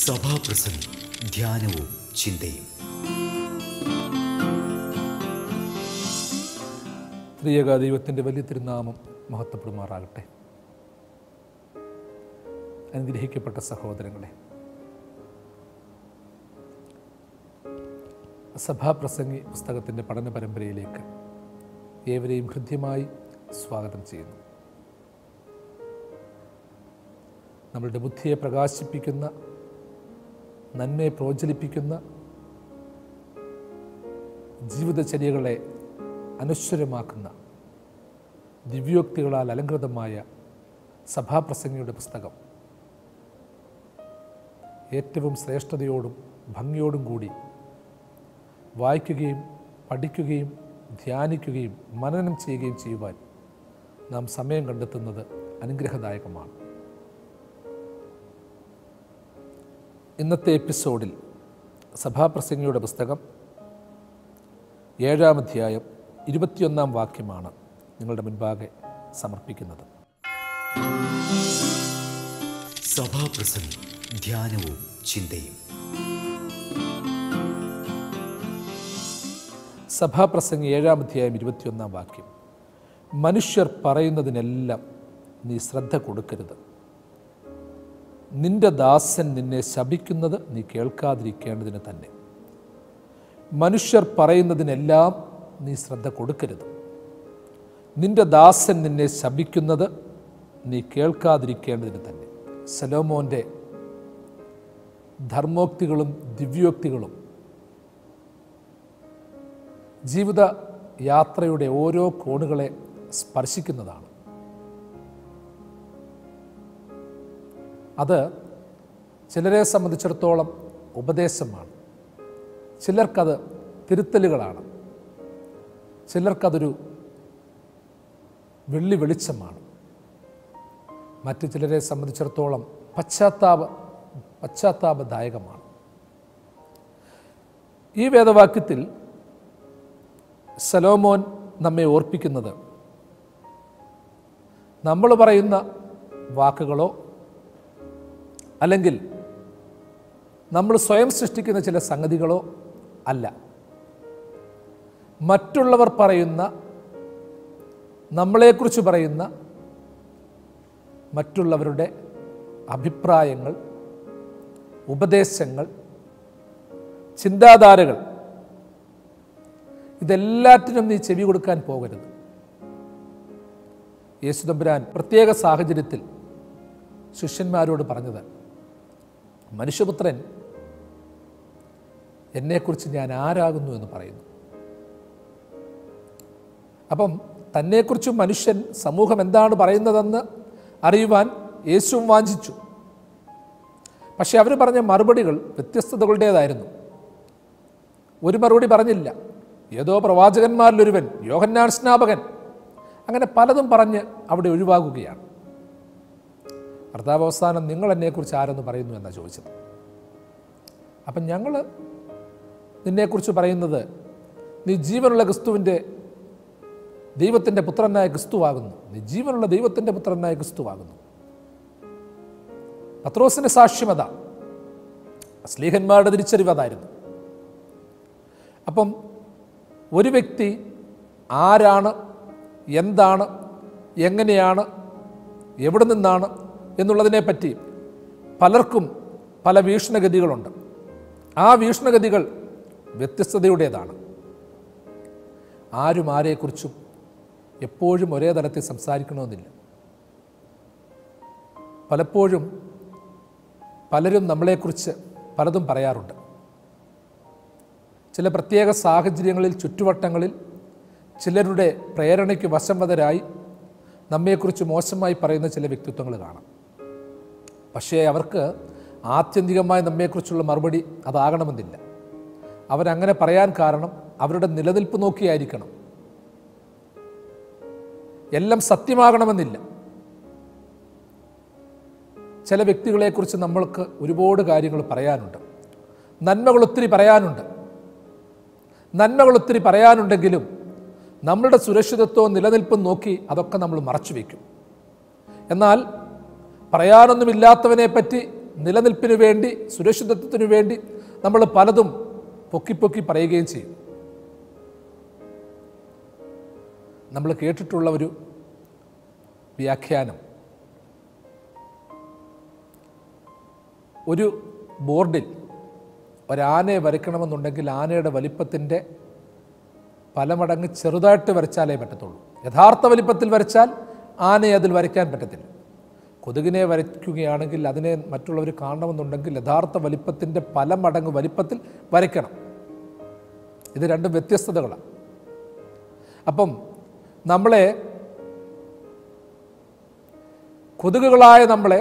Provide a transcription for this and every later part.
സഭാപ്രസംഗം ധ്യാനവും ചിന്തയും ത്രിയേക ദൈവത്തിൻ്റെ വലിയ തിരുനാമം മഹത്വപ്പെടുമാറാകട്ടെ അനുഗ്രഹിക്കപ്പെട്ട സഹോദരങ്ങളെ സഭാപ്രസംഗി പുസ്തകത്തിൻ്റെ പഠന പരമ്പരയിലേക്ക് ഏവരെയും ഹൃദ്യമായി സ്വാഗതം ചെയ്യുന്നു നമ്മളുടെ ബുദ്ധിയെ പ്രകാശിപ്പിക്കുന്ന നന്മയെ പ്രോജ്വലിപ്പിക്കുന്ന ജീവിതചര്യകളെ അനശ്വരമാക്കുന്ന ദിവ്യോക്തികളാൽ അലങ്കൃതമായ സഭാപ്രസംഗിയുടെ പുസ്തകം ഏറ്റവും ശ്രേഷ്ഠതയോടും ഭംഗിയോടും കൂടി വായിക്കുകയും പഠിക്കുകയും ധ്യാനിക്കുകയും മനനം ചെയ്യുകയും ചെയ്യുവാൻ നാം സമയം കണ്ടെത്തുന്നത് അനുഗ്രഹദായകമാണ് ഇന്നത്തെ എപ്പിസോഡിൽ സഭാപ്രസംഗിയുടെ പുസ്തകം ഏഴാം അധ്യായം ഇരുപത്തിയൊന്നാം വാക്യമാണ് നിങ്ങളുടെ മുൻപാകെ സമർപ്പിക്കുന്നത് സഭാപ്രസംഗം ധ്യാനവും ചിന്തയും സഭാപ്രസംഗി ഏഴാം അധ്യായം ഇരുപത്തിയൊന്നാം വാക്യം മനുഷ്യർ പറയുന്നതിനെല്ലാം നീ ശ്രദ്ധ കൊടുക്കരുത് നിന്റെ ദാസൻ നിന്നെ ശപിക്കുന്നത് നീ കേൾക്കാതിരിക്കേണ്ടതിന് തന്നെ മനുഷ്യർ പറയുന്നതിനെല്ലാം നീ ശ്രദ്ധ കൊടുക്കരുത് നിന്റെ ദാസൻ നിന്നെ ശപിക്കുന്നത് നീ കേൾക്കാതിരിക്കേണ്ടതിന് തന്നെ സലോമോൻ്റെ ധർമ്മോക്തികളും ദിവ്യോക്തികളും ജീവിത യാത്രയുടെ ഓരോ കോണുകളെ സ്പർശിക്കുന്നതാണ് അത് ചിലരെ സംബന്ധിച്ചിടത്തോളം ഉപദേശമാണ് ചിലർക്കത് തിരുത്തലുകളാണ് ചിലർക്കതൊരു വെള്ളി വെളിച്ചമാണ് മറ്റു ചിലരെ സംബന്ധിച്ചിടത്തോളം പശ്ചാത്താപ പശ്ചാത്താപദായകമാണ് ഈ വേദവാക്യത്തിൽ സലോമോൻ നമ്മെ ഓർപ്പിക്കുന്നത് നമ്മൾ പറയുന്ന വാക്കുകളോ അല്ലെങ്കിൽ നമ്മൾ സ്വയം സൃഷ്ടിക്കുന്ന ചില സംഗതികളോ അല്ല മറ്റുള്ളവർ പറയുന്ന നമ്മളെക്കുറിച്ച് പറയുന്ന മറ്റുള്ളവരുടെ അഭിപ്രായങ്ങൾ ഉപദേശങ്ങൾ ചിന്താധാരകൾ ഇതെല്ലാറ്റിനും നീ ചെവി കൊടുക്കാൻ പോകരുത് യേശുദമ്പുരാൻ പ്രത്യേക സാഹചര്യത്തിൽ ശിഷ്യന്മാരോട് പറഞ്ഞത് മനുഷ്യപുത്രൻ എന്നെക്കുറിച്ച് ഞാൻ ആരാകുന്നു എന്ന് പറയുന്നു അപ്പം തന്നെക്കുറിച്ച് മനുഷ്യൻ സമൂഹം എന്താണ് പറയുന്നതെന്ന് അറിയുവാൻ യേശുവും വാഞ്ചിച്ചു പക്ഷെ അവർ പറഞ്ഞ മറുപടികൾ വ്യത്യസ്തതകളുടേതായിരുന്നു ഒരു മറുപടി പറഞ്ഞില്ല ഏതോ പ്രവാചകന്മാരിലൊരുവൻ യോഹന്നാൻ സ്നാപകൻ അങ്ങനെ പലതും പറഞ്ഞ് അവിടെ ഒഴിവാകുകയാണ് ഭർത്താവ് അവസാനം നിങ്ങൾ എന്നെക്കുറിച്ച് ആരെന്ന് പറയുന്നു എന്നാണ് ചോദിച്ചത് അപ്പം ഞങ്ങൾ നിന്നെക്കുറിച്ച് പറയുന്നത് നീ ജീവനുള്ള ക്രിസ്തുവിൻ്റെ ദൈവത്തിൻ്റെ പുത്രനായ ക്രിസ്തുവാകുന്നു നീ ജീവനുള്ള ദൈവത്തിൻ്റെ പുത്രനായ ക്രിസ്തുവാകുന്നു പത്രോസിൻ്റെ സാക്ഷ്യമത സ്ലീഹന്മാരുടെ തിരിച്ചറിവ് അതായിരുന്നു അപ്പം ഒരു വ്യക്തി ആരാണ് എന്താണ് എങ്ങനെയാണ് എവിടെ നിന്നാണ് എന്നുള്ളതിനെപ്പറ്റി പലർക്കും പല വീക്ഷണഗതികളുണ്ട് ആ വീക്ഷണഗതികൾ വ്യത്യസ്തതയുടേതാണ് ആരും ആരെക്കുറിച്ചും എപ്പോഴും ഒരേ തലത്തിൽ സംസാരിക്കണമെന്നില്ല പലപ്പോഴും പലരും നമ്മളെക്കുറിച്ച് പലതും പറയാറുണ്ട് ചില പ്രത്യേക സാഹചര്യങ്ങളിൽ ചുറ്റുവട്ടങ്ങളിൽ ചിലരുടെ പ്രേരണയ്ക്ക് വശംവതരായി നമ്മെക്കുറിച്ച് മോശമായി പറയുന്ന ചില വ്യക്തിത്വങ്ങൾ കാണാം പക്ഷേ അവർക്ക് ആത്യന്തികമായി നമ്മെക്കുറിച്ചുള്ള മറുപടി അതാകണമെന്നില്ല അവരങ്ങനെ പറയാൻ കാരണം അവരുടെ നിലനിൽപ്പ് നോക്കിയായിരിക്കണം എല്ലാം സത്യമാകണമെന്നില്ല ചില വ്യക്തികളെക്കുറിച്ച് നമ്മൾക്ക് ഒരുപാട് കാര്യങ്ങൾ പറയാനുണ്ട് നന്മകൾ ഒത്തിരി പറയാനുണ്ട് നന്മകൾ ഒത്തിരി പറയാനുണ്ടെങ്കിലും നമ്മളുടെ സുരക്ഷിതത്വവും നിലനിൽപ്പും നോക്കി അതൊക്കെ നമ്മൾ മറച്ചു വയ്ക്കും എന്നാൽ പറയാനൊന്നുമില്ലാത്തവനെ പറ്റി നിലനിൽപ്പിന് വേണ്ടി സുരക്ഷിതത്വത്തിനു വേണ്ടി നമ്മൾ പലതും പൊക്കി പൊക്കി പറയുകയും ചെയ്യും നമ്മൾ കേട്ടിട്ടുള്ള ഒരു വ്യാഖ്യാനം ഒരു ബോർഡിൽ ഒരാനയെ വരയ്ക്കണമെന്നുണ്ടെങ്കിൽ ആനയുടെ വലിപ്പത്തിൻ്റെ പല മടങ്ങ് ചെറുതായിട്ട് വരച്ചാലേ പറ്റത്തുള്ളൂ യഥാർത്ഥ വലിപ്പത്തിൽ വരച്ചാൽ ആനയെ അതിൽ വരയ്ക്കാൻ പറ്റത്തില്ല കൊതുകിനെ വരയ്ക്കുകയാണെങ്കിൽ അതിനെ മറ്റുള്ളവർ കാണണമെന്നുണ്ടെങ്കിൽ യഥാർത്ഥ വലിപ്പത്തിൻ്റെ പല മടങ്ങ് വലിപ്പത്തിൽ വരയ്ക്കണം ഇത് രണ്ടും വ്യത്യസ്തതകളാണ് അപ്പം നമ്മളെ കൊതുകുകളായ നമ്മളെ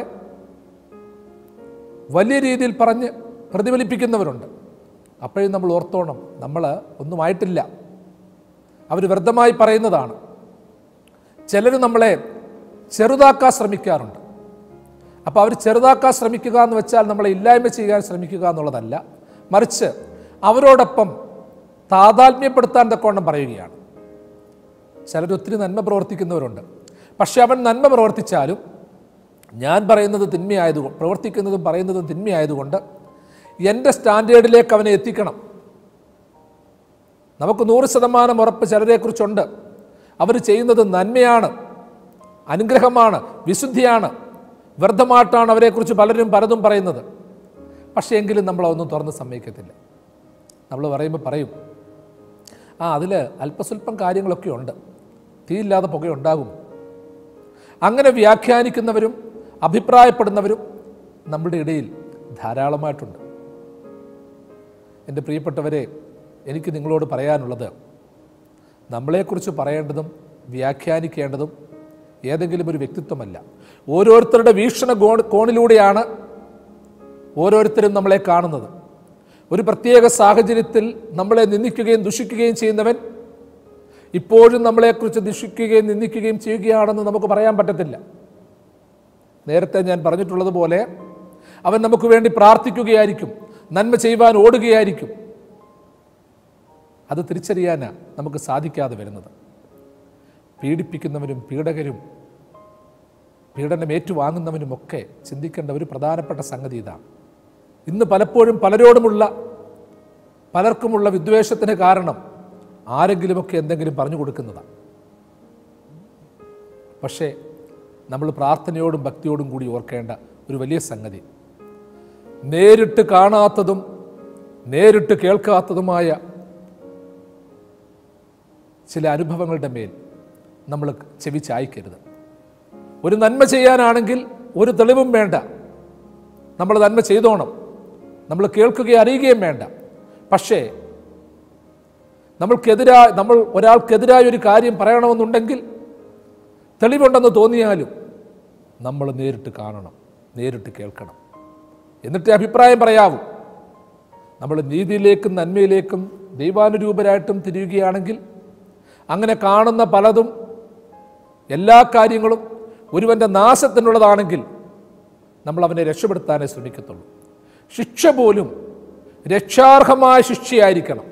വലിയ രീതിയിൽ പറഞ്ഞ് പ്രതിഫലിപ്പിക്കുന്നവരുണ്ട് അപ്പോഴും നമ്മൾ ഓർത്തോണം നമ്മൾ ഒന്നുമായിട്ടില്ല അവർ വ്യർത്ഥമായി പറയുന്നതാണ് ചിലർ നമ്മളെ ചെറുതാക്കാൻ ശ്രമിക്കാറുണ്ട് അപ്പോൾ അവർ ചെറുതാക്കാൻ ശ്രമിക്കുക എന്ന് വെച്ചാൽ നമ്മളെ ഇല്ലായ്മ ചെയ്യാൻ ശ്രമിക്കുക എന്നുള്ളതല്ല മറിച്ച് അവരോടൊപ്പം താതാത്മ്യപ്പെടുത്താൻ തക്കോണം പറയുകയാണ് ചിലർ ഒത്തിരി നന്മ പ്രവർത്തിക്കുന്നവരുണ്ട് പക്ഷെ അവൻ നന്മ പ്രവർത്തിച്ചാലും ഞാൻ പറയുന്നത് തിന്മയായതുകൊണ്ട് പ്രവർത്തിക്കുന്നതും പറയുന്നതും തിന്മയായതുകൊണ്ട് എൻ്റെ സ്റ്റാൻഡേർഡിലേക്ക് അവനെ എത്തിക്കണം നമുക്ക് നൂറ് ശതമാനം ഉറപ്പ് ചിലരെക്കുറിച്ചുണ്ട് അവർ ചെയ്യുന്നത് നന്മയാണ് അനുഗ്രഹമാണ് വിശുദ്ധിയാണ് വ്യർത്ഥമായിട്ടാണ് അവരെക്കുറിച്ച് പലരും പലതും പറയുന്നത് പക്ഷേ എങ്കിലും നമ്മളതൊന്നും തുറന്ന് സമ്മതിക്കത്തില്ല നമ്മൾ പറയുമ്പോൾ പറയും ആ അതിൽ അല്പസ്വല്പം കാര്യങ്ങളൊക്കെ ഉണ്ട് തീയില്ലാതെ പുകയുണ്ടാകും അങ്ങനെ വ്യാഖ്യാനിക്കുന്നവരും അഭിപ്രായപ്പെടുന്നവരും നമ്മുടെ ഇടയിൽ ധാരാളമായിട്ടുണ്ട് എൻ്റെ പ്രിയപ്പെട്ടവരെ എനിക്ക് നിങ്ങളോട് പറയാനുള്ളത് നമ്മളെക്കുറിച്ച് പറയേണ്ടതും വ്യാഖ്യാനിക്കേണ്ടതും ഏതെങ്കിലും ഒരു വ്യക്തിത്വമല്ല ഓരോരുത്തരുടെ വീക്ഷണ കോൺ കോണിലൂടെയാണ് ഓരോരുത്തരും നമ്മളെ കാണുന്നത് ഒരു പ്രത്യേക സാഹചര്യത്തിൽ നമ്മളെ നിന്ദിക്കുകയും ദുഷിക്കുകയും ചെയ്യുന്നവൻ ഇപ്പോഴും നമ്മളെക്കുറിച്ച് ദുഷിക്കുകയും നിന്ദിക്കുകയും ചെയ്യുകയാണെന്ന് നമുക്ക് പറയാൻ പറ്റത്തില്ല നേരത്തെ ഞാൻ പറഞ്ഞിട്ടുള്ളതുപോലെ അവൻ നമുക്ക് വേണ്ടി പ്രാർത്ഥിക്കുകയായിരിക്കും നന്മ ചെയ്യുവാൻ ഓടുകയായിരിക്കും അത് തിരിച്ചറിയാനാണ് നമുക്ക് സാധിക്കാതെ വരുന്നത് പീഡിപ്പിക്കുന്നവരും പീഡകരും പീഡനം ഏറ്റുവാങ്ങുന്നവനുമൊക്കെ ചിന്തിക്കേണ്ട ഒരു പ്രധാനപ്പെട്ട സംഗതി ഇതാണ് ഇന്ന് പലപ്പോഴും പലരോടുമുള്ള പലർക്കുമുള്ള വിദ്വേഷത്തിന് കാരണം ആരെങ്കിലുമൊക്കെ എന്തെങ്കിലും പറഞ്ഞു കൊടുക്കുന്നതാണ് പക്ഷേ നമ്മൾ പ്രാർത്ഥനയോടും ഭക്തിയോടും കൂടി ഓർക്കേണ്ട ഒരു വലിയ സംഗതി നേരിട്ട് കാണാത്തതും നേരിട്ട് കേൾക്കാത്തതുമായ ചില അനുഭവങ്ങളുടെ മേൽ നമ്മൾ ചെവി ചായ്ക്കരുത് ഒരു നന്മ ചെയ്യാനാണെങ്കിൽ ഒരു തെളിവും വേണ്ട നമ്മൾ നന്മ ചെയ്തോണം നമ്മൾ കേൾക്കുകയും അറിയുകയും വേണ്ട പക്ഷേ നമ്മൾക്കെതിരായ നമ്മൾ ഒരാൾക്കെതിരായ ഒരു കാര്യം പറയണമെന്നുണ്ടെങ്കിൽ തെളിവുണ്ടെന്ന് തോന്നിയാലും നമ്മൾ നേരിട്ട് കാണണം നേരിട്ട് കേൾക്കണം എന്നിട്ട് അഭിപ്രായം പറയാവൂ നമ്മൾ നീതിയിലേക്കും നന്മയിലേക്കും ദൈവാനുരൂപരായിട്ടും തിരിയുകയാണെങ്കിൽ അങ്ങനെ കാണുന്ന പലതും എല്ലാ കാര്യങ്ങളും ഒരുവൻ്റെ നാശത്തിനുള്ളതാണെങ്കിൽ നമ്മൾ അവനെ രക്ഷപ്പെടുത്താനേ ശ്രമിക്കത്തുള്ളൂ ശിക്ഷ പോലും രക്ഷാർഹമായ ശിക്ഷയായിരിക്കണം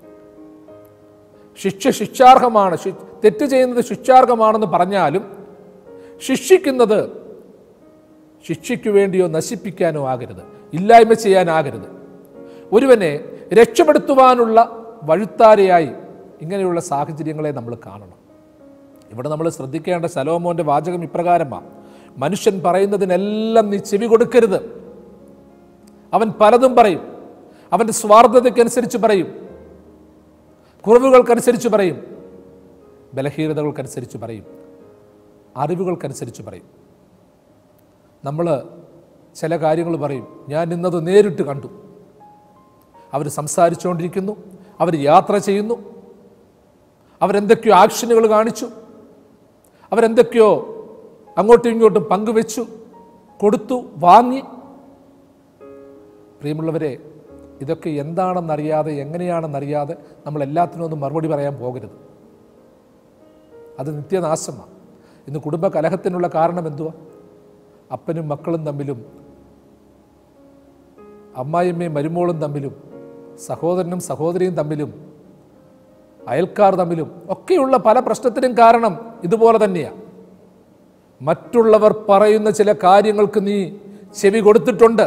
ശിക്ഷ ശിക്ഷാർഹമാണ് ശി- തെറ്റ് ചെയ്യുന്നത് ശിക്ഷാർഹമാണെന്ന് പറഞ്ഞാലും ശിക്ഷിക്കുന്നത് ശിക്ഷയ്ക്ക് വേണ്ടിയോ നശിപ്പിക്കാനോ ആകരുത് ഇല്ലായ്മ ചെയ്യാനാകരുത് ഒരുവനെ രക്ഷപ്പെടുത്തുവാനുള്ള വഴുത്താരയായി ഇങ്ങനെയുള്ള സാഹചര്യങ്ങളെ നമ്മൾ കാണണം ഇവിടെ നമ്മൾ ശ്രദ്ധിക്കേണ്ട സലോമോന്റെ വാചകം ഇപ്രകാരമാണ് മനുഷ്യൻ പറയുന്നതിനെല്ലാം നീ ചെവി കൊടുക്കരുത് അവൻ പലതും പറയും അവൻ്റെ സ്വാർത്ഥതയ്ക്കനുസരിച്ച് പറയും കുറവുകൾക്കനുസരിച്ച് പറയും ബലഹീനതകൾക്കനുസരിച്ച് പറയും അറിവുകൾക്കനുസരിച്ച് പറയും നമ്മൾ ചില കാര്യങ്ങൾ പറയും ഞാൻ ഇന്നത് നേരിട്ട് കണ്ടു അവർ സംസാരിച്ചുകൊണ്ടിരിക്കുന്നു അവർ യാത്ര ചെയ്യുന്നു അവരെന്തൊക്കെയോ ആക്ഷനുകൾ കാണിച്ചു അവരെന്തൊക്കെയോ അങ്ങോട്ടും ഇങ്ങോട്ടും പങ്കുവെച്ചു കൊടുത്തു വാങ്ങി പ്രിയമുള്ളവരെ ഇതൊക്കെ എന്താണെന്നറിയാതെ എങ്ങനെയാണെന്നറിയാതെ നമ്മൾ എല്ലാത്തിനും ഒന്നും മറുപടി പറയാൻ പോകരുത് അത് നിത്യനാശമാണ് ഇന്ന് കുടുംബ കലഹത്തിനുള്ള കാരണം എന്തുവാ അപ്പനും മക്കളും തമ്മിലും അമ്മായിയമ്മയും മരുമോളും തമ്മിലും സഹോദരനും സഹോദരിയും തമ്മിലും അയൽക്കാർ തമ്മിലും ഒക്കെയുള്ള പല പ്രശ്നത്തിനും കാരണം ഇതുപോലെ തന്നെയാണ് മറ്റുള്ളവർ പറയുന്ന ചില കാര്യങ്ങൾക്ക് നീ ചെവി കൊടുത്തിട്ടുണ്ട്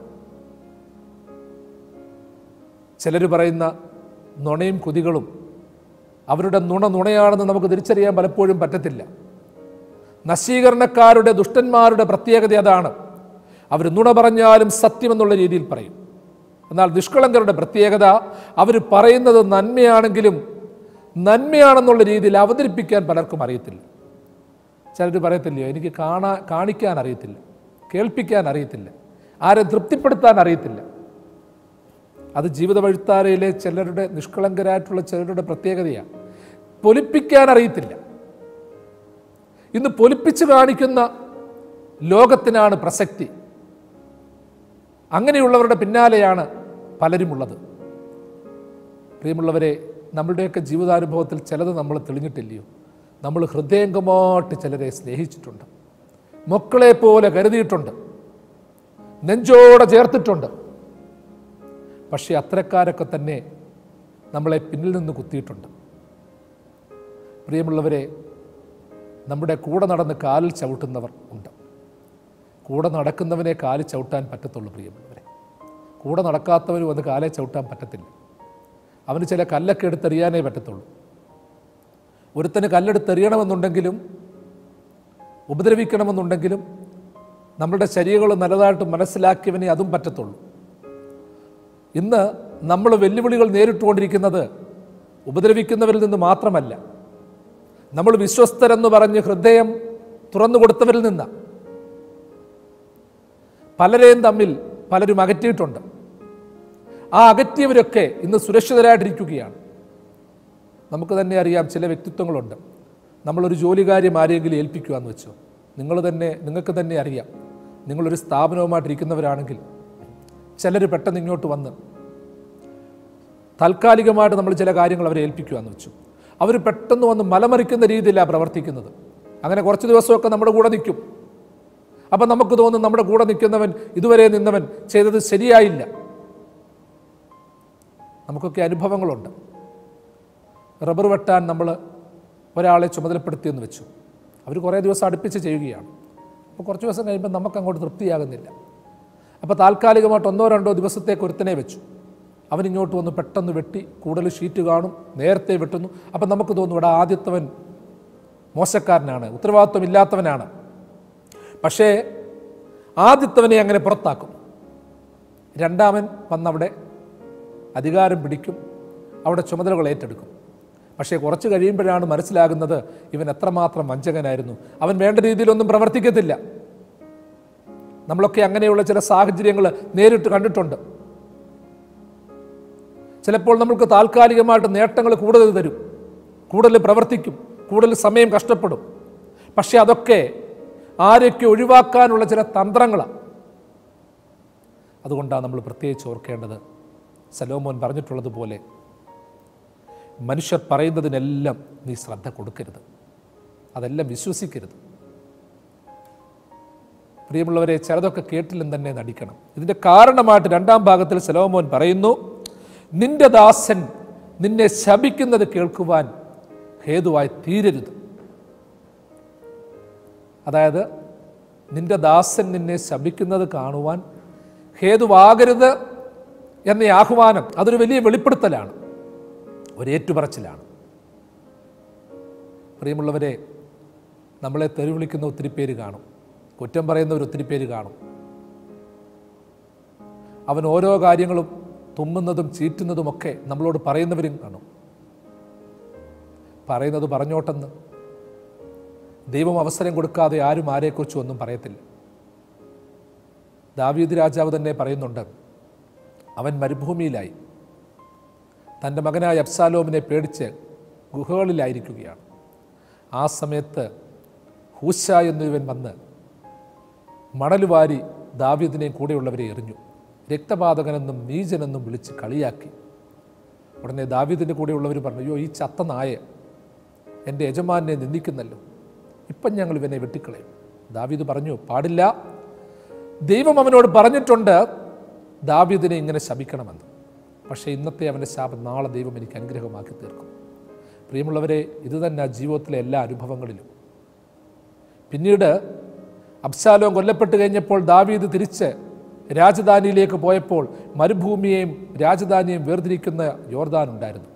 ചിലർ പറയുന്ന നുണയും കുതികളും അവരുടെ നുണ നുണയാണെന്ന് നമുക്ക് തിരിച്ചറിയാൻ പലപ്പോഴും പറ്റത്തില്ല നശീകരണക്കാരുടെ ദുഷ്ടന്മാരുടെ പ്രത്യേകത അതാണ് അവർ നുണ പറഞ്ഞാലും സത്യമെന്നുള്ള രീതിയിൽ പറയും എന്നാൽ നിഷ്കളങ്കരുടെ പ്രത്യേകത അവർ പറയുന്നത് നന്മയാണെങ്കിലും നന്മയാണെന്നുള്ള രീതിയിൽ അവതരിപ്പിക്കാൻ പലർക്കും അറിയത്തില്ല ചിലർ പറയത്തില്ലയോ എനിക്ക് കാണാ കാണിക്കാൻ അറിയത്തില്ല കേൾപ്പിക്കാൻ അറിയത്തില്ല ആരെ തൃപ്തിപ്പെടുത്താൻ അറിയത്തില്ല അത് ജീവിത വഴിത്താരയിലെ ചിലരുടെ നിഷ്കളങ്കരായിട്ടുള്ള ചിലരുടെ പ്രത്യേകതയാണ് പൊലിപ്പിക്കാൻ അറിയത്തില്ല ഇന്ന് പൊലിപ്പിച്ച് കാണിക്കുന്ന ലോകത്തിനാണ് പ്രസക്തി അങ്ങനെയുള്ളവരുടെ പിന്നാലെയാണ് പലരുമുള്ളത് പ്രിയമുള്ളവരെ നമ്മളുടെയൊക്കെ ജീവിതാനുഭവത്തിൽ ചിലത് നമ്മൾ തെളിഞ്ഞിട്ടില്ലയോ നമ്മൾ ഹൃദയംഗമായിട്ട് ചിലരെ സ്നേഹിച്ചിട്ടുണ്ട് മക്കളെ പോലെ കരുതിയിട്ടുണ്ട് നെഞ്ചോടെ ചേർത്തിട്ടുണ്ട് പക്ഷേ അത്തരക്കാരൊക്കെ തന്നെ നമ്മളെ പിന്നിൽ നിന്ന് കുത്തിയിട്ടുണ്ട് പ്രിയമുള്ളവരെ നമ്മുടെ കൂടെ നടന്ന് കാലിൽ ചവിട്ടുന്നവർ ഉണ്ട് കൂടെ നടക്കുന്നവനെ കാലിൽ ചവിട്ടാൻ പറ്റത്തുള്ളൂ പ്രിയമുള്ളവരെ കൂടെ നടക്കാത്തവരും വന്ന് കാലെ ചവിട്ടാൻ പറ്റത്തില്ല അവന് ചില കല്ലൊക്കെ എടുത്തെറിയാനേ പറ്റത്തുള്ളൂ ഒരുത്തന് കല്ലെടുത്തെറിയണമെന്നുണ്ടെങ്കിലും ഉപദ്രവിക്കണമെന്നുണ്ടെങ്കിലും നമ്മളുടെ ശരീരങ്ങൾ നല്ലതായിട്ട് മനസ്സിലാക്കിയവനെ അതും പറ്റത്തുള്ളൂ ഇന്ന് നമ്മൾ വെല്ലുവിളികൾ നേരിട്ടുകൊണ്ടിരിക്കുന്നത് ഉപദ്രവിക്കുന്നവരിൽ നിന്ന് മാത്രമല്ല നമ്മൾ വിശ്വസ്തരെന്ന് പറഞ്ഞ് ഹൃദയം തുറന്നു കൊടുത്തവരിൽ നിന്നാണ് പലരെയും തമ്മിൽ പലരും അകറ്റിയിട്ടുണ്ട് ആ അകറ്റിയവരൊക്കെ ഇന്ന് സുരക്ഷിതരായിട്ടിരിക്കുകയാണ് നമുക്ക് തന്നെ അറിയാം ചില വ്യക്തിത്വങ്ങളുണ്ട് നമ്മളൊരു ജോലി കാര്യം ആരെങ്കിലും ഏൽപ്പിക്കുക എന്ന് വെച്ചോ നിങ്ങൾ തന്നെ നിങ്ങൾക്ക് തന്നെ അറിയാം നിങ്ങളൊരു സ്ഥാപനവുമായിട്ടിരിക്കുന്നവരാണെങ്കിൽ ചിലർ പെട്ടെന്ന് ഇങ്ങോട്ട് വന്ന് താൽക്കാലികമായിട്ട് നമ്മൾ ചില കാര്യങ്ങൾ അവരെ ഏൽപ്പിക്കുക എന്ന് വെച്ചു അവർ പെട്ടെന്ന് വന്ന് മലമറിക്കുന്ന രീതിയിലാണ് പ്രവർത്തിക്കുന്നത് അങ്ങനെ കുറച്ച് ദിവസമൊക്കെ നമ്മുടെ കൂടെ നിൽക്കും അപ്പം നമുക്ക് തോന്നും നമ്മുടെ കൂടെ നിൽക്കുന്നവൻ ഇതുവരെ നിന്നവൻ ചെയ്തത് ശരിയായില്ല നമുക്കൊക്കെ അനുഭവങ്ങളുണ്ട് റബ്ബർ വെട്ടാൻ നമ്മൾ ഒരാളെ ചുമതലപ്പെടുത്തിയെന്ന് വെച്ചു അവർ കുറേ ദിവസം അടുപ്പിച്ച് ചെയ്യുകയാണ് അപ്പോൾ കുറച്ച് ദിവസം കഴിയുമ്പോൾ നമുക്ക് അങ്ങോട്ട് തൃപ്തിയാകുന്നില്ല അപ്പോൾ താൽക്കാലികമായിട്ട് ഒന്നോ രണ്ടോ ദിവസത്തേക്ക് ഒരുത്തനെ വെച്ചു അവൻ ഇങ്ങോട്ട് വന്ന് പെട്ടെന്ന് വെട്ടി കൂടുതൽ ഷീറ്റ് കാണും നേരത്തെ വെട്ടുന്നു അപ്പം നമുക്ക് തോന്നും ഇവിടെ ആദ്യത്തവൻ മോശക്കാരനാണ് ഉത്തരവാദിത്വം ഇല്ലാത്തവനാണ് പക്ഷേ ആദ്യത്തവനെ അങ്ങനെ പുറത്താക്കും രണ്ടാമൻ വന്നവിടെ അധികാരം പിടിക്കും അവിടെ ചുമതലകൾ ഏറ്റെടുക്കും പക്ഷേ കുറച്ച് കഴിയുമ്പോഴാണ് മനസ്സിലാകുന്നത് ഇവൻ എത്രമാത്രം വഞ്ചകനായിരുന്നു അവൻ വേണ്ട രീതിയിലൊന്നും പ്രവർത്തിക്കത്തില്ല നമ്മളൊക്കെ അങ്ങനെയുള്ള ചില സാഹചര്യങ്ങൾ നേരിട്ട് കണ്ടിട്ടുണ്ട് ചിലപ്പോൾ നമ്മൾക്ക് താൽക്കാലികമായിട്ട് നേട്ടങ്ങൾ കൂടുതൽ തരും കൂടുതൽ പ്രവർത്തിക്കും കൂടുതൽ സമയം കഷ്ടപ്പെടും പക്ഷേ അതൊക്കെ ആരൊക്കെ ഒഴിവാക്കാനുള്ള ചില തന്ത്രങ്ങളാണ് അതുകൊണ്ടാണ് നമ്മൾ പ്രത്യേകിച്ച് ഓർക്കേണ്ടത് സലോമോൻ പറഞ്ഞിട്ടുള്ളതുപോലെ മനുഷ്യർ പറയുന്നതിനെല്ലാം നീ ശ്രദ്ധ കൊടുക്കരുത് അതെല്ലാം വിശ്വസിക്കരുത് പ്രിയമുള്ളവരെ ചിലതൊക്കെ കേട്ടില്ലെന്ന് തന്നെ നടിക്കണം ഇതിൻ്റെ കാരണമായിട്ട് രണ്ടാം ഭാഗത്തിൽ സലോമോൻ പറയുന്നു നിന്റെ ദാസൻ നിന്നെ ശപിക്കുന്നത് കേൾക്കുവാൻ ഹേതുവായി തീരരുത് അതായത് നിന്റെ ദാസൻ നിന്നെ ശപിക്കുന്നത് കാണുവാൻ ഹേതുവാകരുത് എന്ന ആഹ്വാനം അതൊരു വലിയ വെളിപ്പെടുത്തലാണ് ഒരു ഏറ്റുപറച്ചിലാണ് പ്രിയമുള്ളവരെ നമ്മളെ തെറി വിളിക്കുന്ന ഒത്തിരി പേര് കാണും കുറ്റം പറയുന്നവർ ഒത്തിരി പേര് കാണും അവൻ ഓരോ കാര്യങ്ങളും തുമ്മുന്നതും ചീറ്റുന്നതുമൊക്കെ നമ്മളോട് പറയുന്നവരും കാണും പറയുന്നത് പറഞ്ഞോട്ടെന്ന് ദൈവം അവസരം കൊടുക്കാതെ ആരും ആരെക്കുറിച്ചും ഒന്നും പറയത്തില്ല ദാവീദ് രാജാവ് തന്നെ പറയുന്നുണ്ട് അവൻ മരുഭൂമിയിലായി തൻ്റെ മകനായ അബ്സാലോമിനെ പേടിച്ച് ഗുഹകളിലായിരിക്കുകയാണ് ആ സമയത്ത് ഹൂശ എന്നിവൻ വന്ന് മണൽ വാരി ദാവീദിനെയും കൂടെയുള്ളവരെ എറിഞ്ഞു രക്തപാതകനെന്നും നീചനെന്നും വിളിച്ച് കളിയാക്കി ഉടനെ ദാവീദിൻ്റെ കൂടെയുള്ളവർ പറഞ്ഞു അയ്യോ ഈ ചത്ത നായ എൻ്റെ യജമാനെ നിന്ദിക്കുന്നല്ലോ ഇപ്പം ഞങ്ങൾ ഇവനെ വെട്ടിക്കളയും ദാവീദ് പറഞ്ഞു പാടില്ല ദൈവം അവനോട് പറഞ്ഞിട്ടുണ്ട് ദാവീദിനെ ഇങ്ങനെ ശപിക്കണമെന്ന് പക്ഷേ ഇന്നത്തെ അവൻ്റെ ശാപം നാളെ ദൈവം എനിക്ക് അനുഗ്രഹമാക്കി തീർക്കും പ്രിയമുള്ളവരെ ഇത് തന്നെ ജീവിതത്തിലെ എല്ലാ അനുഭവങ്ങളിലും പിന്നീട് അബ്ശാലോം കൊല്ലപ്പെട്ട് കഴിഞ്ഞപ്പോൾ ദാവീദ് തിരിച്ച് രാജധാനിയിലേക്ക് പോയപ്പോൾ മരുഭൂമിയെയും രാജധാനിയെയും വേർതിരിക്കുന്ന യോർദാൻ ഉണ്ടായിരുന്നു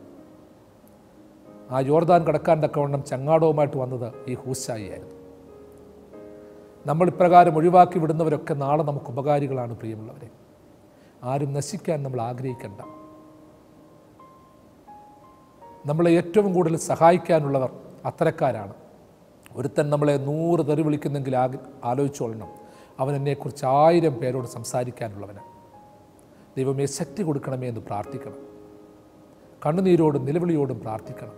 ആ യോർദാൻ കടക്കാൻ തക്കവണ്ണം ചങ്ങാടവുമായിട്ട് വന്നത് ഈ ഹൂസായിയായിരുന്നു നമ്മൾ ഇപ്രകാരം ഒഴിവാക്കി വിടുന്നവരൊക്കെ നാളെ നമുക്ക് ഉപകാരികളാണ് പ്രിയമുള്ളവരെ ആരും നശിക്കാൻ നമ്മൾ ആഗ്രഹിക്കേണ്ട നമ്മളെ ഏറ്റവും കൂടുതൽ സഹായിക്കാനുള്ളവർ അത്തരക്കാരാണ് ഒരുത്തൻ നമ്മളെ നൂറ് തെറി വിളിക്കുന്നെങ്കിൽ ആഗ്ര ആലോചിച്ചോളണം അവൻ എന്നെക്കുറിച്ച് ആയിരം പേരോട് സംസാരിക്കാനുള്ളവന് ദൈവമേ ശക്തി കൊടുക്കണമേ എന്ന് പ്രാർത്ഥിക്കണം കണ്ണുനീരോടും നിലവിളിയോടും പ്രാർത്ഥിക്കണം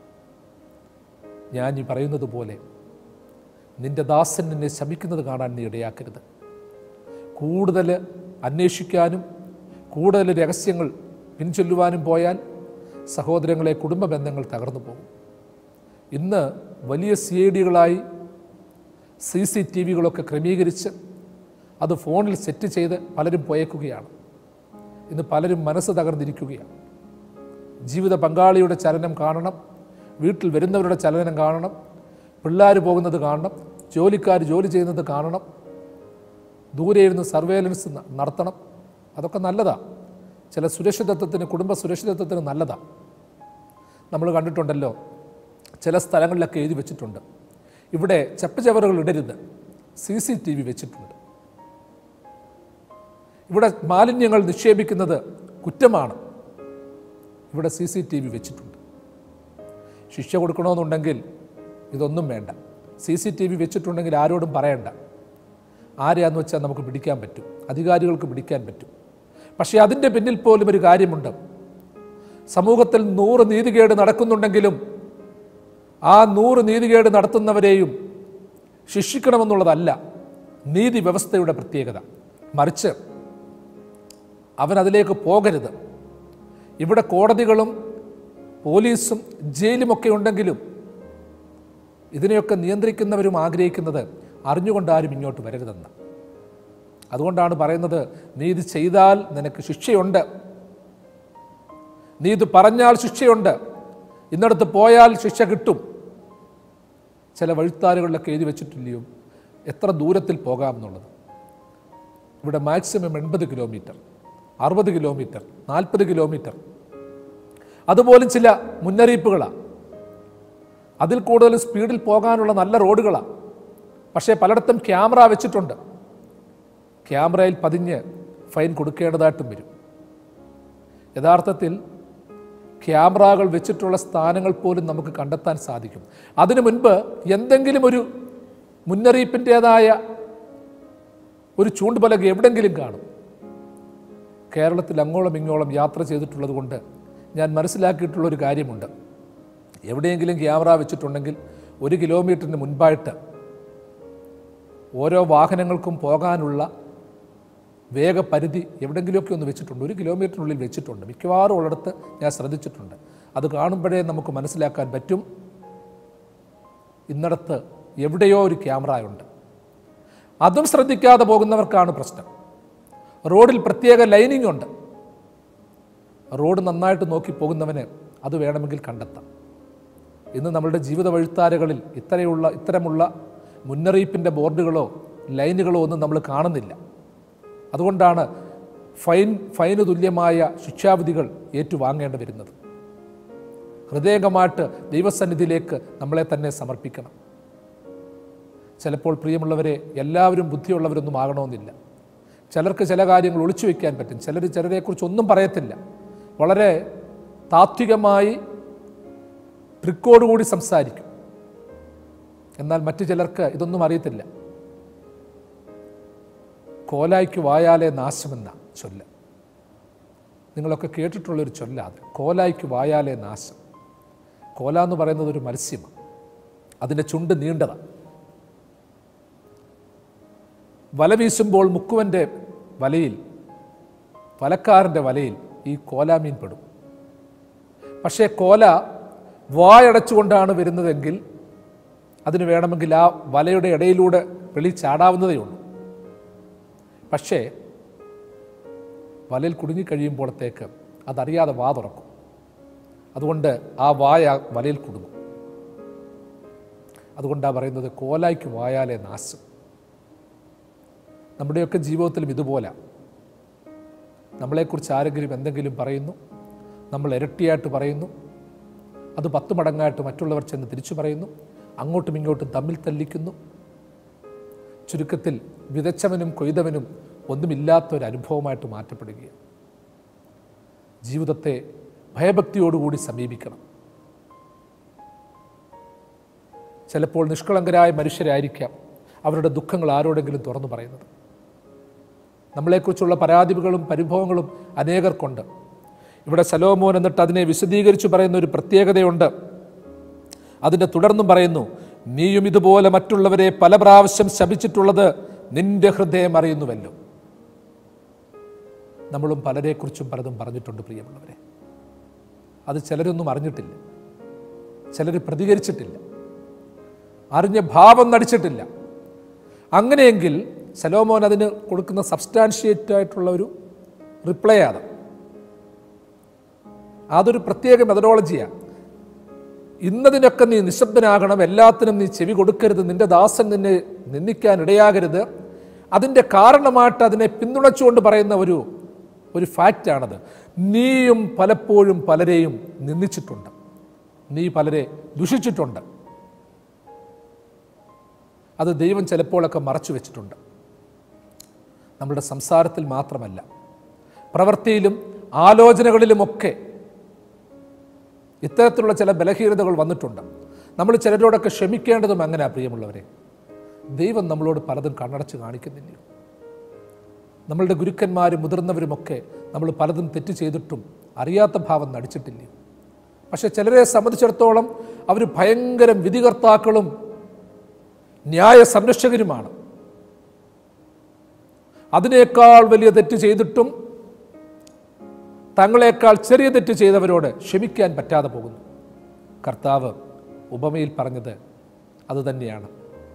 ഞാൻ ഈ പറയുന്നത് പോലെ നിന്റെ ദാസൻ നിന്നെ ശമിക്കുന്നത് കാണാൻ നീ ഇടയാക്കരുത് കൂടുതൽ അന്വേഷിക്കാനും കൂടുതൽ രഹസ്യങ്ങൾ പിൻചൊല്ലുവാനും പോയാൽ സഹോദരങ്ങളെ കുടുംബ ബന്ധങ്ങൾ തകർന്നു പോകും ഇന്ന് വലിയ സി ഐ ഡികളായി സി സി ടി വികളൊക്കെ ക്രമീകരിച്ച് അത് ഫോണിൽ സെറ്റ് ചെയ്ത് പലരും പോയേക്കുകയാണ് ഇന്ന് പലരും മനസ്സ് തകർന്നിരിക്കുകയാണ് ജീവിത പങ്കാളിയുടെ ചലനം കാണണം വീട്ടിൽ വരുന്നവരുടെ ചലനം കാണണം പിള്ളേർ പോകുന്നത് കാണണം ജോലിക്കാർ ജോലി ചെയ്യുന്നത് കാണണം ദൂരെ ഇരുന്ന് സർവേലൻസ് ന- നടത്തണം അതൊക്കെ നല്ലതാണ് ചില സുരക്ഷിതത്വത്തിന് കുടുംബ സുരക്ഷിതത്വത്തിന് നല്ലതാണ് നമ്മൾ കണ്ടിട്ടുണ്ടല്ലോ ചില സ്ഥലങ്ങളിലൊക്കെ എഴുതി വെച്ചിട്ടുണ്ട് ഇവിടെ ചപ്പുചവറുകൾ ഇടരുത് സി സി ടി വി വെച്ചിട്ടുണ്ട് ഇവിടെ മാലിന്യങ്ങൾ നിക്ഷേപിക്കുന്നത് കുറ്റമാണ് ഇവിടെ സി സി ടി വി വെച്ചിട്ടുണ്ട് ശിക്ഷ കൊടുക്കണമെന്നുണ്ടെങ്കിൽ ഇതൊന്നും വേണ്ട സി സി ടി വി വെച്ചിട്ടുണ്ടെങ്കിൽ ആരോടും പറയണ്ട ആരെയാന്ന് വെച്ചാൽ നമുക്ക് പിടിക്കാൻ പറ്റും അധികാരികൾക്ക് പിടിക്കാൻ പറ്റും പക്ഷേ അതിൻ്റെ പിന്നിൽ പോലും ഒരു കാര്യമുണ്ട് സമൂഹത്തിൽ നൂറ് നീതികേട് നടക്കുന്നുണ്ടെങ്കിലും ആ നൂറ് നീതികേട് നടത്തുന്നവരെയും ശിക്ഷിക്കണമെന്നുള്ളതല്ല നീതി വ്യവസ്ഥയുടെ പ്രത്യേകത മറിച്ച് അവൻ അതിലേക്ക് പോകരുത് ഇവിടെ കോടതികളും പോലീസും ജയിലുമൊക്കെ ഉണ്ടെങ്കിലും ഇതിനെയൊക്കെ നിയന്ത്രിക്കുന്നവരും ആഗ്രഹിക്കുന്നത് അറിഞ്ഞുകൊണ്ട് ആരും ഇങ്ങോട്ട് വരരുതെന്ന് അതുകൊണ്ടാണ് പറയുന്നത് നീ ഇത് ചെയ്താൽ നിനക്ക് ശിക്ഷയുണ്ട് നീ ഇത് പറഞ്ഞാൽ ശിക്ഷയുണ്ട് ഇന്നടത്ത് പോയാൽ ശിക്ഷ കിട്ടും ചില വഴിത്താരുകളിലൊക്കെ എഴുതി വെച്ചിട്ടില്ലയോ എത്ര ദൂരത്തിൽ പോകാമെന്നുള്ളത് ഇവിടെ മാക്സിമം എൺപത് കിലോമീറ്റർ അറുപത് കിലോമീറ്റർ നാൽപ്പത് കിലോമീറ്റർ അതുപോലും ചില മുന്നറിയിപ്പുകളാണ് അതിൽ കൂടുതൽ സ്പീഡിൽ പോകാനുള്ള നല്ല റോഡുകളാണ് പക്ഷേ പലയിടത്തും ക്യാമറ വെച്ചിട്ടുണ്ട് ക്യാമറയിൽ പതിഞ്ഞ് ഫൈൻ കൊടുക്കേണ്ടതായിട്ടും വരും യഥാർത്ഥത്തിൽ ക്യാമറകൾ വെച്ചിട്ടുള്ള സ്ഥാനങ്ങൾ പോലും നമുക്ക് കണ്ടെത്താൻ സാധിക്കും അതിനു മുൻപ് എന്തെങ്കിലും ഒരു മുന്നറിയിപ്പിൻ്റേതായ ഒരു ചൂണ്ടുപലക എവിടെങ്കിലും കാണും കേരളത്തിൽ അങ്ങോളം ഇങ്ങോളം യാത്ര ചെയ്തിട്ടുള്ളത് കൊണ്ട് ഞാൻ മനസ്സിലാക്കിയിട്ടുള്ള ഒരു കാര്യമുണ്ട് എവിടെയെങ്കിലും ക്യാമറ വെച്ചിട്ടുണ്ടെങ്കിൽ ഒരു കിലോമീറ്ററിന് മുൻപായിട്ട് ഓരോ വാഹനങ്ങൾക്കും പോകാനുള്ള വേഗപരിധി എവിടെങ്കിലുമൊക്കെ ഒന്ന് വെച്ചിട്ടുണ്ട് ഒരു കിലോമീറ്ററിനുള്ളിൽ വെച്ചിട്ടുണ്ട് മിക്കവാറും ഉള്ളിടത്ത് ഞാൻ ശ്രദ്ധിച്ചിട്ടുണ്ട് അത് കാണുമ്പോഴേ നമുക്ക് മനസ്സിലാക്കാൻ പറ്റും ഇന്നിടത്ത് എവിടെയോ ഒരു ക്യാമറ ഉണ്ട് അതും ശ്രദ്ധിക്കാതെ പോകുന്നവർക്കാണ് പ്രശ്നം റോഡിൽ പ്രത്യേക ലൈനിങ് ഉണ്ട് റോഡ് നന്നായിട്ട് നോക്കി പോകുന്നവന് അത് വേണമെങ്കിൽ കണ്ടെത്താം ഇന്ന് നമ്മളുടെ ജീവിത വഴിത്താരകളിൽ ഇത്തരയുള്ള ഇത്തരമുള്ള മുന്നറിയിപ്പിൻ്റെ ബോർഡുകളോ ലൈനുകളോ ഒന്നും നമ്മൾ കാണുന്നില്ല അതുകൊണ്ടാണ് ഫൈൻ ഫൈന് തുല്യമായ ശിക്ഷാവിധികൾ ഏറ്റുവാങ്ങേണ്ടി വരുന്നത് ഹൃദയംഗമായിട്ട് ദൈവസന്നിധിയിലേക്ക് നമ്മളെ തന്നെ സമർപ്പിക്കണം ചിലപ്പോൾ പ്രിയമുള്ളവരെ എല്ലാവരും ബുദ്ധിയുള്ളവരൊന്നും ആകണമെന്നില്ല ചിലർക്ക് ചില കാര്യങ്ങൾ ഒളിച്ചു വയ്ക്കാൻ പറ്റും ചിലർ ചിലരെക്കുറിച്ച് ഒന്നും പറയത്തില്ല വളരെ താത്വികമായി ട്രിക്കോടുകൂടി സംസാരിക്കും എന്നാൽ മറ്റു ചിലർക്ക് ഇതൊന്നും അറിയത്തില്ല കോലായ്ക്ക് വായാലേ നാശമെന്ന ചൊല്ല് നിങ്ങളൊക്കെ കേട്ടിട്ടുള്ളൊരു ചൊല്ല അത് കോലായ്ക്ക് വായാലേ നാശം കോല എന്ന് പറയുന്നത് ഒരു മത്സ്യമാണ് അതിൻ്റെ ചുണ്ട് നീണ്ടതാണ് വല വീശുമ്പോൾ മുക്കുവൻ്റെ വലയിൽ വലക്കാരൻ്റെ വലയിൽ ഈ കോലാമീൻ പെടും പക്ഷേ കോല വായടച്ചുകൊണ്ടാണ് വരുന്നതെങ്കിൽ അതിന് വേണമെങ്കിൽ ആ വലയുടെ ഇടയിലൂടെ വെളി ചാടാവുന്നതേ ഉള്ളൂ പക്ഷേ വലയിൽ കുടുങ്ങിക്കഴിയുമ്പോഴത്തേക്ക് അതറിയാതെ വാ തുറക്കും അതുകൊണ്ട് ആ വായ വലയിൽ കുടുങ്ങും അതുകൊണ്ടാണ് പറയുന്നത് കോലായ്ക്ക് വായാലേ നാശം നമ്മുടെയൊക്കെ ജീവിതത്തിലും ഇതുപോലെ നമ്മളെക്കുറിച്ച് ആരെങ്കിലും എന്തെങ്കിലും പറയുന്നു നമ്മൾ ഇരട്ടിയായിട്ട് പറയുന്നു അത് പത്ത് മടങ്ങായിട്ട് മറ്റുള്ളവർ ചെന്ന് തിരിച്ചു പറയുന്നു അങ്ങോട്ടും ഇങ്ങോട്ടും തമ്മിൽ തല്ലിക്കുന്നു ചുരുക്കത്തിൽ വിതച്ചവനും കൊയ്തവനും ഒന്നുമില്ലാത്ത ഒരു അനുഭവമായിട്ട് മാറ്റപ്പെടുകയാണ് ജീവിതത്തെ ഭയഭക്തിയോടുകൂടി സമീപിക്കണം ചിലപ്പോൾ നിഷ്കളങ്കരായ മനുഷ്യരായിരിക്കാം അവരുടെ ദുഃഖങ്ങൾ ആരോടെങ്കിലും തുറന്നു പറയുന്നത് നമ്മളെക്കുറിച്ചുള്ള പരാതികളും പരിഭവങ്ങളും അനേകർക്കുണ്ട് ഇവിടെ സലോമോൻ എന്നിട്ട് അതിനെ വിശദീകരിച്ചു പറയുന്ന ഒരു പ്രത്യേകതയുണ്ട് അതിൻ്റെ തുടർന്നും പറയുന്നു നീയും ഇതുപോലെ മറ്റുള്ളവരെ പല പ്രാവശ്യം ശപിച്ചിട്ടുള്ളത് നിന്റെ ഹൃദയം അറിയുന്നുവല്ലോ നമ്മളും പലരെക്കുറിച്ചും പലതും പറഞ്ഞിട്ടുണ്ട് പ്രിയമുള്ളവരെ അത് ചിലരൊന്നും അറിഞ്ഞിട്ടില്ല ചിലർ പ്രതികരിച്ചിട്ടില്ല അറിഞ്ഞ ഭാവം നടിച്ചിട്ടില്ല അങ്ങനെയെങ്കിൽ സലോമോൻ അതിന് കൊടുക്കുന്ന സബ്സ്റ്റാൻഷിയേറ്റ് ആയിട്ടുള്ള ഒരു റിപ്ലൈ ആണ് അതൊരു പ്രത്യേക മെത്തഡോളജിയാണ് ഇന്നതിനൊക്കെ നീ നിശബ്ദനാകണം എല്ലാത്തിനും നീ ചെവി കൊടുക്കരുത് നിന്റെ ദാസൻ നിന്നെ നിന്ദിക്കാൻ ഇടയാകരുത് അതിൻ്റെ കാരണമായിട്ട് അതിനെ പിന്തുണച്ചുകൊണ്ട് പറയുന്ന ഒരു ഒരു ഫാക്റ്റാണത് നീയും പലപ്പോഴും പലരെയും നിന്ദിച്ചിട്ടുണ്ട് നീ പലരെ ദുഷിച്ചിട്ടുണ്ട് അത് ദൈവം ചിലപ്പോഴൊക്കെ മറച്ചു വെച്ചിട്ടുണ്ട് നമ്മുടെ സംസാരത്തിൽ മാത്രമല്ല പ്രവൃത്തിയിലും ആലോചനകളിലുമൊക്കെ ഇത്തരത്തിലുള്ള ചില ബലഹീനതകൾ വന്നിട്ടുണ്ട് നമ്മൾ ചിലരോടൊക്കെ ക്ഷമിക്കേണ്ടതും അങ്ങനെയാ പ്രിയമുള്ളവരെ ദൈവം നമ്മളോട് പലതും കണ്ണടച്ച് കാണിക്കുന്നില്ലയോ നമ്മളുടെ ഗുരുക്കന്മാരും മുതിർന്നവരുമൊക്കെ നമ്മൾ പലതും തെറ്റ് ചെയ്തിട്ടും അറിയാത്ത ഭാവം നടിച്ചിട്ടില്ലയോ പക്ഷെ ചിലരെ സംബന്ധിച്ചിടത്തോളം അവർ ഭയങ്കര വിധികർത്താക്കളും ന്യായ സംരക്ഷകരുമാണ് അതിനേക്കാൾ വലിയ തെറ്റ് ചെയ്തിട്ടും തങ്ങളെക്കാൾ ചെറിയ തെറ്റ് ചെയ്തവരോട് ക്ഷമിക്കാൻ പറ്റാതെ പോകുന്നു കർത്താവ് ഉപമയിൽ പറഞ്ഞത് അതുതന്നെയാണ്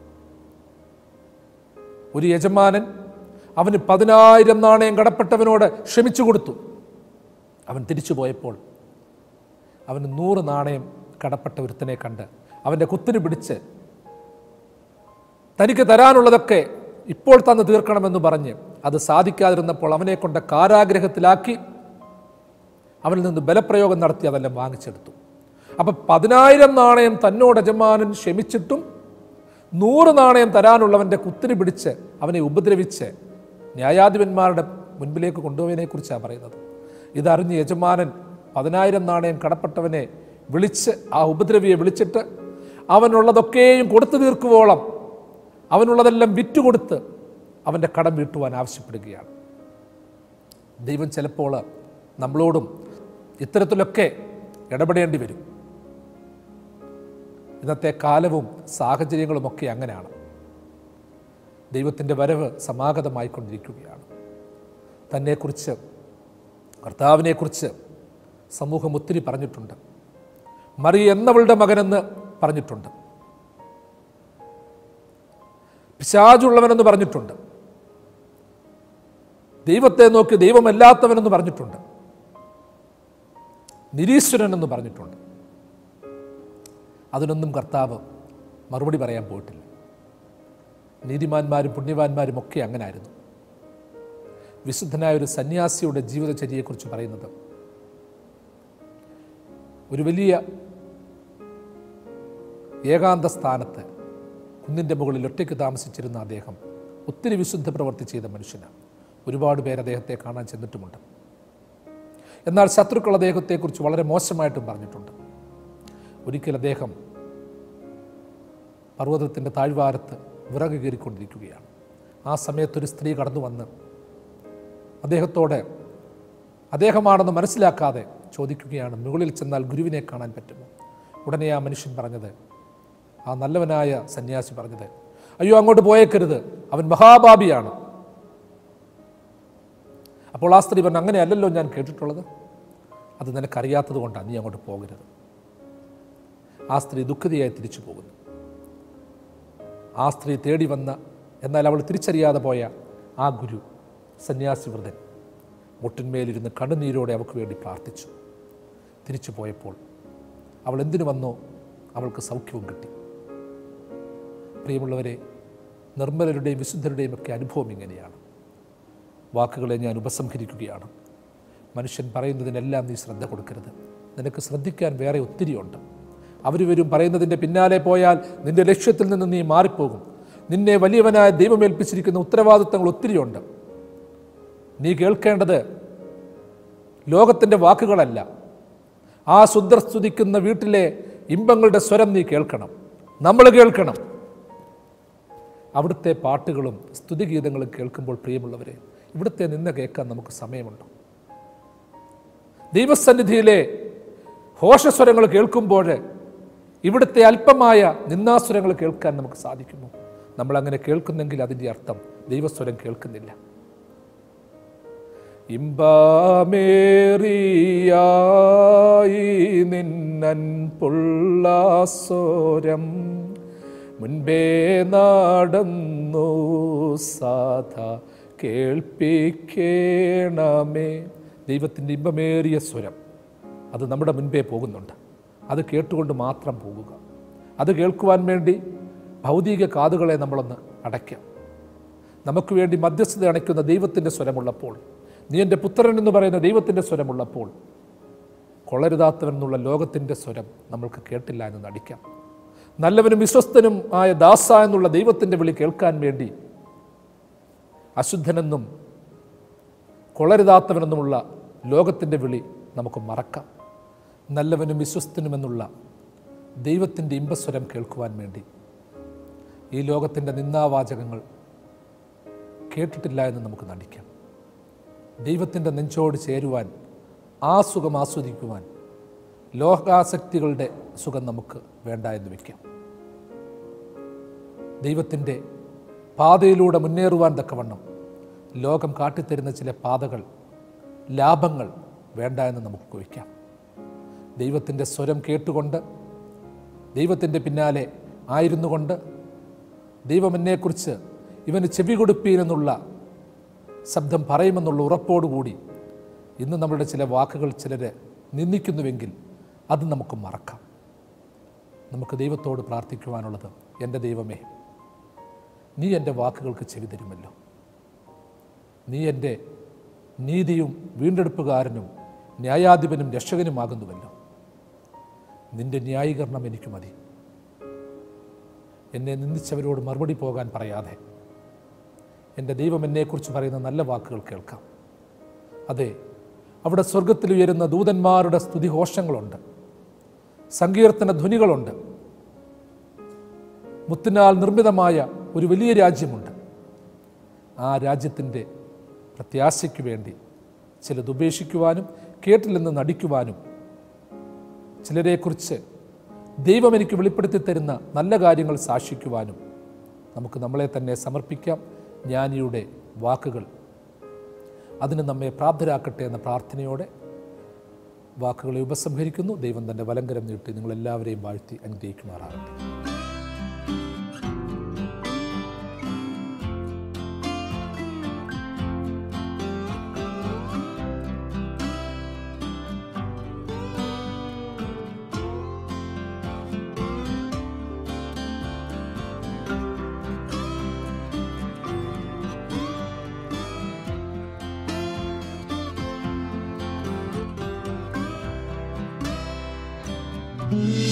ഒരു യജമാനൻ അവന് പതിനായിരം നാണയം കടപ്പെട്ടവനോട് ക്ഷമിച്ചു കൊടുത്തു അവൻ തിരിച്ചു പോയപ്പോൾ അവന് നൂറ് നാണയം കടപ്പെട്ട ഒരുത്തനെ കണ്ട് അവൻ്റെ കുത്തിന് പിടിച്ച് തനിക്ക് തരാനുള്ളതൊക്കെ ഇപ്പോൾ തന്ന് തീർക്കണമെന്ന് പറഞ്ഞ് അത് സാധിക്കാതിരുന്നപ്പോൾ അവനെ കൊണ്ട് കാരാഗ്രഹത്തിലാക്കി അവനിൽ നിന്ന് ബലപ്രയോഗം നടത്തി അതെല്ലാം വാങ്ങിച്ചെടുത്തു അപ്പം പതിനായിരം നാണയം തന്നോട് യജമാനൻ ക്ഷമിച്ചിട്ടും നൂറ് നാണയം തരാനുള്ളവൻ്റെ കുത്തിന് പിടിച്ച് അവനെ ഉപദ്രവിച്ച് ന്യായാധിപന്മാരുടെ മുൻപിലേക്ക് കൊണ്ടുപോയതിനെ കുറിച്ചാണ് പറയുന്നത് ഇതറിഞ്ഞ് യജമാനൻ പതിനായിരം നാണയം കടപ്പെട്ടവനെ വിളിച്ച് ആ ഉപദ്രവിയെ വിളിച്ചിട്ട് അവനുള്ളതൊക്കെയും കൊടുത്തു തീർക്കുവോളം അവനുള്ളതെല്ലാം വിറ്റുകൊടുത്ത് അവൻ്റെ കടം വീട്ടുവാൻ ആവശ്യപ്പെടുകയാണ് ദൈവം ചിലപ്പോൾ നമ്മളോടും ഇത്തരത്തിലൊക്കെ ഇടപെടേണ്ടി വരും ഇന്നത്തെ കാലവും സാഹചര്യങ്ങളുമൊക്കെ അങ്ങനെയാണ് ദൈവത്തിൻ്റെ വരവ് സമാഗതമായിക്കൊണ്ടിരിക്കുകയാണ് തന്നെക്കുറിച്ച് കർത്താവിനെക്കുറിച്ച് സമൂഹം ഒത്തിരി പറഞ്ഞിട്ടുണ്ട് മറി എന്നവളുടെ മകനെന്ന് പറഞ്ഞിട്ടുണ്ട് പിശാചുള്ളവനെന്ന് പറഞ്ഞിട്ടുണ്ട് ദൈവത്തെ നോക്കി ദൈവമല്ലാത്തവനെന്ന് പറഞ്ഞിട്ടുണ്ട് നിരീശ്വരനെന്ന് പറഞ്ഞിട്ടുണ്ട് അതിനൊന്നും കർത്താവ് മറുപടി പറയാൻ പോയിട്ടില്ല നീതിമാന്മാരും പുണ്യവാന്മാരും ഒക്കെ അങ്ങനെ ആയിരുന്നു വിശുദ്ധനായ ഒരു സന്യാസിയുടെ ജീവിതചര്യയെക്കുറിച്ച് പറയുന്നത് ഒരു വലിയ ഏകാന്ത സ്ഥാനത്ത് കുന്നിൻ്റെ മുകളിൽ ഒറ്റയ്ക്ക് താമസിച്ചിരുന്ന അദ്ദേഹം ഒത്തിരി വിശുദ്ധ പ്രവൃത്തി ചെയ്ത മനുഷ്യനാണ് ഒരുപാട് പേര് അദ്ദേഹത്തെ കാണാൻ ചെന്നിട്ടുമുണ്ട് എന്നാൽ ശത്രുക്കൾ അദ്ദേഹത്തെക്കുറിച്ച് വളരെ മോശമായിട്ടും പറഞ്ഞിട്ടുണ്ട് ഒരിക്കൽ അദ്ദേഹം പർവ്വതത്തിൻ്റെ താഴ്വാരത്ത് വിറക് കയറിക്കൊണ്ടിരിക്കുകയാണ് ആ സമയത്തൊരു സ്ത്രീ കടന്നു വന്ന് അദ്ദേഹത്തോട് അദ്ദേഹമാണെന്ന് മനസ്സിലാക്കാതെ ചോദിക്കുകയാണ് മുകളിൽ ചെന്നാൽ ഗുരുവിനെ കാണാൻ പറ്റുമോ ഉടനെ ആ മനുഷ്യൻ പറഞ്ഞത് ആ നല്ലവനായ സന്യാസി പറഞ്ഞത് അയ്യോ അങ്ങോട്ട് പോയേക്കരുത് അവൻ മഹാഭാപിയാണ് അപ്പോൾ ആ സ്ത്രീ പറഞ്ഞു അങ്ങനെയല്ലല്ലോ ഞാൻ കേട്ടിട്ടുള്ളത് അത് നിനക്കറിയാത്തത് കൊണ്ടാണ് നീ അങ്ങോട്ട് പോകരുത് ആ സ്ത്രീ ദുഃഖിതയായി തിരിച്ചു പോകുന്നു ആ സ്ത്രീ തേടി വന്ന എന്നാൽ അവൾ തിരിച്ചറിയാതെ പോയ ആ ഗുരു സന്യാസി വൃതൻ മുട്ടിന്മേലിരുന്ന് കണ്ണുനീരോടെ അവൾക്ക് വേണ്ടി പ്രാർത്ഥിച്ചു തിരിച്ചു പോയപ്പോൾ അവൾ എന്തിനു വന്നോ അവൾക്ക് സൗഖ്യവും കിട്ടി പ്രിയമുള്ളവരെ നിർമ്മലരുടെയും വിശുദ്ധരുടെയും ഒക്കെ അനുഭവം ഇങ്ങനെയാണ് വാക്കുകളെ ഞാൻ ഉപസംഹരിക്കുകയാണ് മനുഷ്യൻ പറയുന്നതിനെല്ലാം നീ ശ്രദ്ധ കൊടുക്കരുത് നിനക്ക് ശ്രദ്ധിക്കാൻ വേറെ ഒത്തിരിയുണ്ട് അവർ വരും പറയുന്നതിൻ്റെ പിന്നാലെ പോയാൽ നിന്റെ ലക്ഷ്യത്തിൽ നിന്ന് നീ മാറിപ്പോകും നിന്നെ വലിയവനായ ദൈവമേൽപ്പിച്ചിരിക്കുന്ന ഉത്തരവാദിത്തങ്ങൾ ഒത്തിരിയുണ്ട് നീ കേൾക്കേണ്ടത് ലോകത്തിൻ്റെ വാക്കുകളല്ല ആ ശുദ്രസ്തുതിക്കുന്ന വീട്ടിലെ ഇമ്പങ്ങളുടെ സ്വരം നീ കേൾക്കണം നമ്മൾ കേൾക്കണം അവിടുത്തെ പാട്ടുകളും സ്തുതിഗീതങ്ങളും കേൾക്കുമ്പോൾ പ്രിയമുള്ളവരെ ഇവിടുത്തെ നിന്ന് കേൾക്കാൻ നമുക്ക് സമയമുണ്ടോ ദൈവസന്നിധിയിലെ ഘോഷസ്വരങ്ങൾ കേൾക്കുമ്പോൾ ഇവിടുത്തെ അല്പമായ നിന്നാസ്വരങ്ങൾ കേൾക്കാൻ നമുക്ക് സാധിക്കുമോ നമ്മൾ അങ്ങനെ കേൾക്കുന്നെങ്കിൽ അതിൻ്റെ അർത്ഥം ദൈവസ്വരം കേൾക്കുന്നില്ല ഇമ്പാമേറിയായി നിന്നൻ പുള്ളാസ്വരം മുൻപേ നടന്നു സാധ കേൾപ്പിക്കേണമേ ദൈവത്തിൻ്റെ ഇമ്പമേറിയ സ്വരം അത് നമ്മുടെ മുൻപേ പോകുന്നുണ്ട് അത് കേട്ടുകൊണ്ട് മാത്രം പോകുക അത് കേൾക്കുവാൻ വേണ്ടി ഭൗതിക കാതുകളെ നമ്മളൊന്ന് അടയ്ക്കാം നമുക്ക് വേണ്ടി മധ്യസ്ഥത അണയ്ക്കുന്ന ദൈവത്തിൻ്റെ സ്വരമുള്ളപ്പോൾ നീ എൻ്റെ പുത്രൻ എന്ന് പറയുന്ന ദൈവത്തിൻ്റെ സ്വരമുള്ളപ്പോൾ കൊളരുതാത്തവൻ എന്നുള്ള ലോകത്തിൻ്റെ സ്വരം നമ്മൾക്ക് കേട്ടില്ല എന്ന് നടിക്കാം നല്ലവനും വിശ്വസ്തനും ആയ ദാസ എന്നുള്ള ദൈവത്തിൻ്റെ വിളി കേൾക്കാൻ വേണ്ടി അശുദ്ധനെന്നും കൊളരുതാത്തവനെന്നുമുള്ള ലോകത്തിൻ്റെ വിളി നമുക്ക് മറക്കാം നല്ലവനും വിശ്വസ്തനുമെന്നുള്ള ദൈവത്തിൻ്റെ ഇമ്പസ്വരം കേൾക്കുവാൻ വേണ്ടി ഈ ലോകത്തിൻ്റെ നിന്ദാവാചകങ്ങൾ കേട്ടിട്ടില്ല എന്ന് നമുക്ക് നടിക്കാം ദൈവത്തിൻ്റെ നെഞ്ചോട് ചേരുവാൻ ആ സുഖം ആസ്വദിക്കുവാൻ ലോകാസക്തികളുടെ സുഖം നമുക്ക് വേണ്ട എന്ന് വയ്ക്കാം ദൈവത്തിൻ്റെ പാതയിലൂടെ മുന്നേറുവാൻ തക്കവണ്ണം ലോകം കാട്ടിത്തരുന്ന ചില പാതകൾ ലാഭങ്ങൾ വേണ്ട എന്ന് നമുക്ക് വയ്ക്കാം ദൈവത്തിൻ്റെ സ്വരം കേട്ടുകൊണ്ട് ദൈവത്തിൻ്റെ പിന്നാലെ ആയിരുന്നു കൊണ്ട് ദൈവം എന്നെക്കുറിച്ച് ഇവന് ചെവി കൊടുപ്പീനെന്നുള്ള ശബ്ദം പറയുമെന്നുള്ള ഉറപ്പോടുകൂടി ഇന്ന് നമ്മളുടെ ചില വാക്കുകൾ ചിലരെ നിന്ദിക്കുന്നുവെങ്കിൽ അത് നമുക്ക് മറക്കാം നമുക്ക് ദൈവത്തോട് പ്രാർത്ഥിക്കുവാനുള്ളത് എൻ്റെ ദൈവമേ നീ എൻ്റെ വാക്കുകൾക്ക് ചെവി തരുമല്ലോ നീ എൻ്റെ നീതിയും വീണ്ടെടുപ്പുകാരനും ന്യായാധിപനും രക്ഷകനുമാകുന്നുവല്ലോ നിന്റെ ന്യായീകരണം എനിക്ക് മതി എന്നെ നിന്ദിച്ചവരോട് മറുപടി പോകാൻ പറയാതെ എൻ്റെ ദൈവം എന്നെക്കുറിച്ച് പറയുന്ന നല്ല വാക്കുകൾ കേൾക്കാം അതെ അവിടെ സ്വർഗത്തിൽ ഉയരുന്ന ദൂതന്മാരുടെ സ്തുതിഘോഷങ്ങളുണ്ട് സങ്കീർത്തന ധ്വനികളുണ്ട് മുത്തിനാൽ നിർമ്മിതമായ ഒരു വലിയ രാജ്യമുണ്ട് ആ രാജ്യത്തിൻ്റെ പ്രത്യാശയ്ക്ക് വേണ്ടി ചിലത് ഉപേക്ഷിക്കുവാനും കേട്ടില്ലെന്ന് നടിക്കുവാനും ചിലരെക്കുറിച്ച് ദൈവം എനിക്ക് വെളിപ്പെടുത്തി തരുന്ന നല്ല കാര്യങ്ങൾ സാക്ഷിക്കുവാനും നമുക്ക് നമ്മളെ തന്നെ സമർപ്പിക്കാം ജ്ഞാനിയുടെ വാക്കുകൾ അതിന് നമ്മെ പ്രാപ്തരാക്കട്ടെ എന്ന പ്രാർത്ഥനയോടെ വാക്കുകളെ ഉപസംഹരിക്കുന്നു ദൈവം തൻ്റെ വലങ്കരം നീട്ടി നിങ്ങളെല്ലാവരെയും വാഴ്ത്തി അനുഗ്രഹിക്കുമാറാകട്ടെ thank you